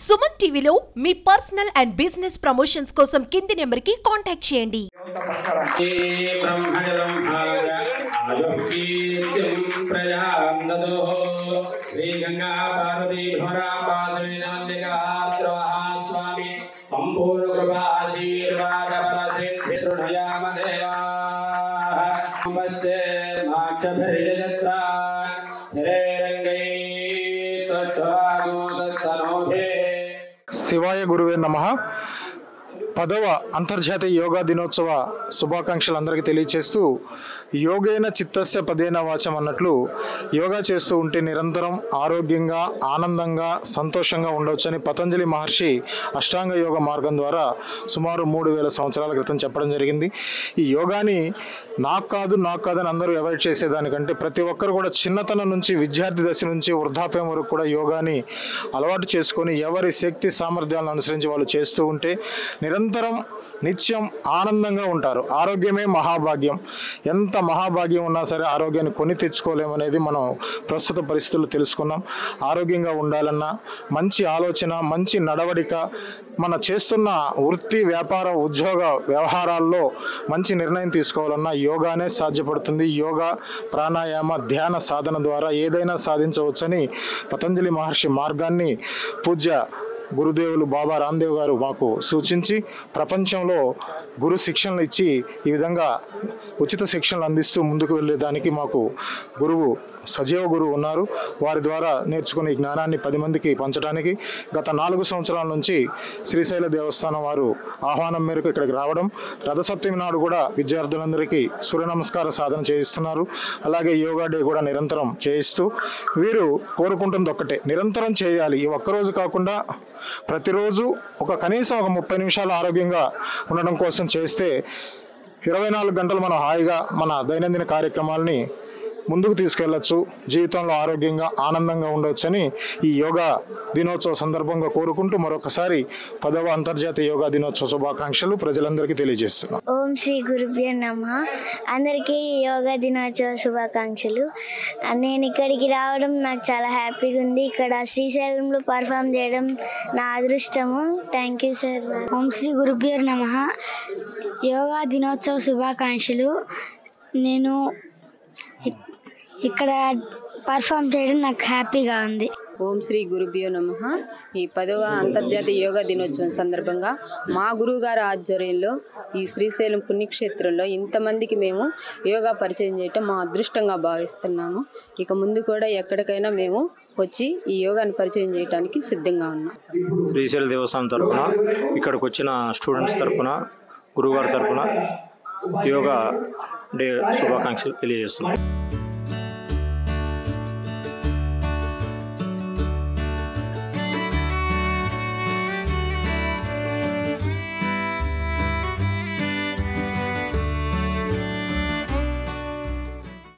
సుమన్ టీవీలో మీ personal and business promotions కోసం కింది నెంబర్కి కాంటాక్ట్ చేయండి బ్రహ్మజలం ఆయుఃకీర్తిం ప్రజాం దదోః శ్రీగంగా పార్వతీ స్వామి సంపూర్ణ కృపాశీర్వాద బల సిద్ధి శృణయామ దేవా నమస్తే మాక్షభిర్యజత్ర శరీరంగై స్వస్థవాగోసస్తనోభే శివాయ గురువే నమ పదవ అంతర్జాతీయ యోగా దినోత్సవ శుభాకాంక్షలు అందరికీ తెలియచేస్తూ యోగైన చిత్తస్య పదేన వాచం అన్నట్లు యోగా చేస్తూ ఉంటే నిరంతరం ఆరోగ్యంగా ఆనందంగా సంతోషంగా ఉండవచ్చని పతంజలి మహర్షి అష్టాంగ యోగ మార్గం ద్వారా సుమారు మూడు వేల సంవత్సరాల క్రితం చెప్పడం జరిగింది ఈ యోగాని నాకు కాదు నాకు కాదని అందరూ అవాయిడ్ చేసేదానికంటే ప్రతి ఒక్కరు కూడా చిన్నతనం నుంచి విద్యార్థి దశ నుంచి వృద్ధాప్యం వరకు కూడా యోగాని అలవాటు చేసుకొని ఎవరి శక్తి సామర్థ్యాలను అనుసరించి వాళ్ళు చేస్తూ ఉంటే నిరంతరం నిత్యం ఆనందంగా ఉంటారు ఆరోగ్యమే మహాభాగ్యం ఎంత మహాభాగ్యం ఉన్నా సరే ఆరోగ్యాన్ని కొని తెచ్చుకోలేమనేది మనం ప్రస్తుత పరిస్థితుల్లో తెలుసుకున్నాం ఆరోగ్యంగా ఉండాలన్నా మంచి ఆలోచన మంచి నడవడిక మన చేస్తున్న వృత్తి వ్యాపార ఉద్యోగ వ్యవహారాల్లో మంచి నిర్ణయం తీసుకోవాలన్నా యోగానే సాధ్యపడుతుంది యోగా ప్రాణాయామ ధ్యాన సాధన ద్వారా ఏదైనా సాధించవచ్చని పతంజలి మహర్షి మార్గాన్ని పూజ్య గురుదేవులు బాబా రామ్దేవ్ గారు మాకు సూచించి ప్రపంచంలో గురు శిక్షణలు ఇచ్చి ఈ విధంగా ఉచిత శిక్షణలు అందిస్తూ ముందుకు వెళ్ళేదానికి మాకు గురువు సజీవ గురువు ఉన్నారు వారి ద్వారా నేర్చుకునే ఈ జ్ఞానాన్ని పది మందికి పంచడానికి గత నాలుగు సంవత్సరాల నుంచి శ్రీశైల దేవస్థానం వారు ఆహ్వానం మేరకు ఇక్కడికి రావడం రథసప్తమి నాడు కూడా విద్యార్థులందరికీ సూర్య నమస్కార సాధన చేయిస్తున్నారు అలాగే యోగా డే కూడా నిరంతరం చేయిస్తూ వీరు కోరుకుంటుంది ఒక్కటే నిరంతరం చేయాలి ఈ ఒక్కరోజు కాకుండా ప్రతిరోజు ఒక కనీసం ఒక ముప్పై నిమిషాలు ఆరోగ్యంగా ఉండడం కోసం చేస్తే ఇరవై నాలుగు గంటలు మనం హాయిగా మన దైనందిన కార్యక్రమాలని ముందుకు తీసుకెళ్లొచ్చు జీవితంలో ఆరోగ్యంగా ఆనందంగా ఉండవచ్చని ఈ యోగా దినోత్సవ సందర్భంగా కోరుకుంటూ మరొకసారి పదవ అంతర్జాతీయ యోగా దినోత్సవ శుభాకాంక్షలు ప్రజలందరికీ తెలియజేస్తున్నాం ఓం శ్రీ గురుభ్యో నమ అందరికీ యోగా దినోత్సవ శుభాకాంక్షలు నేను ఇక్కడికి రావడం నాకు చాలా హ్యాపీగా ఉంది ఇక్కడ శ్రీశైలంలో పర్ఫామ్ చేయడం నా అదృష్టము థ్యాంక్ యూ సార్ ఓం శ్రీ గురుభ్యో నమ యోగా దినోత్సవ శుభాకాంక్షలు నేను ఇక్- ఇక్కడ పర్ఫామ్ చేయడం నాకు హ్యాపీగా ఉంది ఓం శ్రీ గురుభ్యో నమ ఈ పదవ అంతర్జాతీయ యోగా దినోత్సవం సందర్భంగా మా గురువుగారి ఆధ్వర్యంలో ఈ శ్రీశైలం పుణ్యక్షేత్రంలో ఇంతమందికి మేము యోగా పరిచయం చేయటం మా అదృష్టంగా భావిస్తున్నాము ఇక ముందు కూడా ఎక్కడికైనా మేము వచ్చి ఈ యోగాని పరిచయం చేయడానికి సిద్ధంగా ఉన్నాం శ్రీశైల దేవస్థానం తరపున ఇక్కడికి వచ్చిన స్టూడెంట్స్ తరపున గురువుగారి తరపున యోగా డే శుభాకాంక్షలు తెలియజేస్తున్నాం